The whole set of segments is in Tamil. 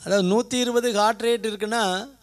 அதாவது நூற்றி இருபது ஹார்ட் ரேட் இருக்குன்னா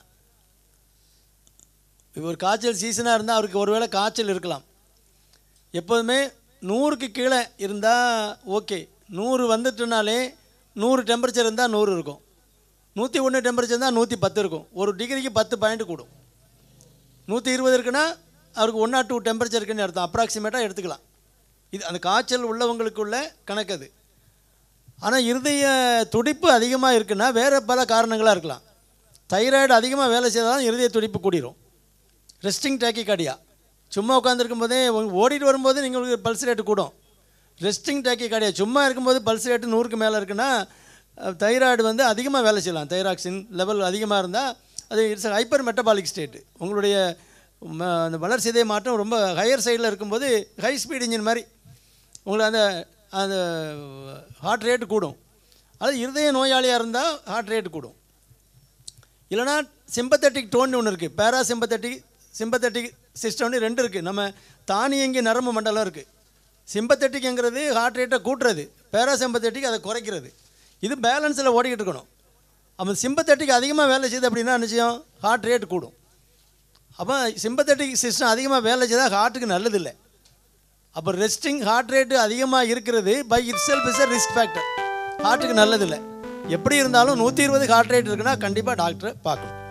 ஒரு காய்ச்சல் சீசனாக இருந்தால் அவருக்கு ஒருவேளை காய்ச்சல் இருக்கலாம் எப்போதுமே நூறுக்கு கீழே இருந்தால் ஓகே நூறு வந்துட்டுனாலே நூறு டெம்பரேச்சர் இருந்தால் நூறு இருக்கும் நூற்றி ஒன்று டெம்பரேச்சர் இருந்தால் நூற்றி பத்து இருக்கும் ஒரு டிகிரிக்கு பத்து பாயிண்ட் கூடும் நூற்றி இருபது இருக்குன்னா அவருக்கு ஒன் ஆர் டூ டெம்பரேச்சர் இருக்குன்னு அர்த்தம் அப்ராக்சிமேட்டாக எடுத்துக்கலாம் இது அந்த காய்ச்சல் உள்ளவங்களுக்குள்ள கணக்கு அது ஆனால் இருதய துடிப்பு அதிகமாக இருக்குன்னா வேறு பல காரணங்களாக இருக்கலாம் தைராய்டு அதிகமாக வேலை செய்தாலும் இருதய துடிப்பு கூடிரும் ரெஸ்டிங் டேக்கிகார்டியா சும்மா உட்காந்துருக்கும் போதே உங்க- ஓடிட்டு வரும்போது നിങ്ങൾക്ക് பல்ஸ் ரேட்டு கூடும் ரெஸ்டிங் டேக்கிகார்டியா சும்மா இருக்கும்போது பல்ஸ் ரேட்டு நூறுக்கு மேலே இருக்குன்னா தைராய்டு வந்து அதிகமாக வேலை செய்யலாம் தைராக்சின் லெவல் அதிகமாக இருந்தால் அது இட்ஸ் ஹைப்பர் மெட்டபாலிக் ஸ்டேட் உங்களுடைய ம- அந்த வளர்சிதை மாற்றம் ரொம்ப ஹையர் சைடில் இருக்கும்போது ஹை ஸ்பீட் இன்ஜின் மாதிரி உங்களுக்கு அந்த அந்த ஹார்ட் ரேட்டு கூடும் அது இருதய நோயாளியாக இருந்தால் ஹார்ட் ரேட்டு கூடும் இல்லைனா சிம்பத்தட்டிக் டோன் ஒன்று இருக்குது பேரா சிம்பத்தட்டிக் சிம்பத்தட்டிக் சிஸ்டம்னு ரெண்டு இருக்குது நம்ம தானியங்கி நரம்பு மண்டலம் இருக்குது சிம்பத்தட்டிக்ங்கிறது ஹார்ட் ரேட்டை கூட்டுறது பேரா சிம்பத்தட்டிக் அதை குறைக்கிறது இது பேலன்ஸில் ஓடிக்கிட்டு இருக்கணும் அப்போ சிம்பத்தட்டிக் அதிகமாக வேலை செய்யுது அப்படின்னா என்ன செய்யும் ஹார்ட் ரேட் கூடும் அப்போ சிம்பத்தட்டிக் சிஸ்டம் அதிகமாக வேலை செய்தால் ஹார்ட்டுக்கு நல்லதில்லை அப்போ ரெஸ்டிங் ஹார்ட் ரேட்டு அதிகமாக இருக்கிறது by itself is risk factor ஹார்ட்டுக்கு நல்லதில்லை எப்படி இருந்தாலும் நூற்றி இருபது ஹார்ட் ரேட் இருக்குன்னா கண்டிப்பாக டாக்டரை பார்க்கணும்